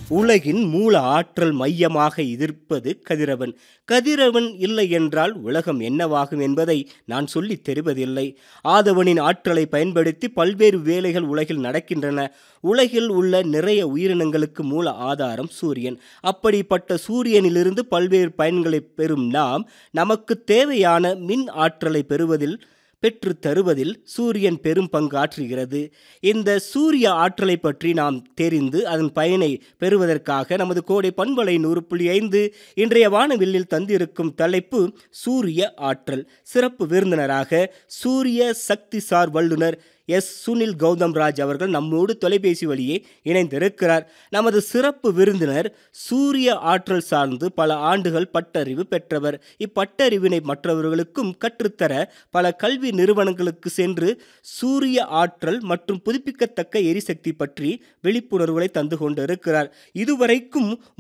உலகின் மூல ஆற்றல் மையமாக இருப்பது கதிரவன் கதிரவன் இல்லை என்றால் உலகம் என்னவாகும் என்பதை நான் சொல்லித் தெரிவதில்லை ஆதவனின் ஆற்றலை பயன்படுத்தி பல்வேறு வேலைகள் உலகில் நடக்கின்றன உலகில் உள்ள நிறைய உயிரினங்களுக்கு மூல ஆதாரம் சூரியன் அப்படிப்பட்ட சூரியனிலிருந்து பல்வேறு பயன்களை பெறும் நாம் நமக்கு தேவையான மின் ஆற்றலை பெறுவதில் பெற்று தருவதில் சூரியன் பெரும் பங்கு ஆற்றுகிறது இந்த சூரிய ஆற்றலை பற்றி நாம் தெரிந்து அதன் பயனை பெறுவதற்காக நமது கோடை பண்பலை நூறு புள்ளி ஐந்து இன்றைய வானவில்லில் தந்திருக்கும் தலைப்பு சூரிய ஆற்றல் சிறப்பு விருந்தினராக சூரிய சக்தி சார் வல்லுனர் எஸ் சுனில் கௌதம் ராஜ் அவர்கள் நம்மோடு தொலைபேசி வழியே இணைந்திருக்கிறார் நமது சிறப்பு விருந்தினர் சூரிய ஆற்றல் சார்ந்து பல ஆண்டுகள் பட்டறிவு பெற்றவர் இப்பட்டறிவினை மற்றவர்களுக்கும் கற்றுத்தர பல கல்வி நிறுவனங்களுக்கு சென்று சூரிய ஆற்றல் மற்றும் புதுப்பிக்கத்தக்க எரிசக்தி பற்றி விழிப்புணர்வுகளை தந்து கொண்டிருக்கிறார் இதுவரைக்கும்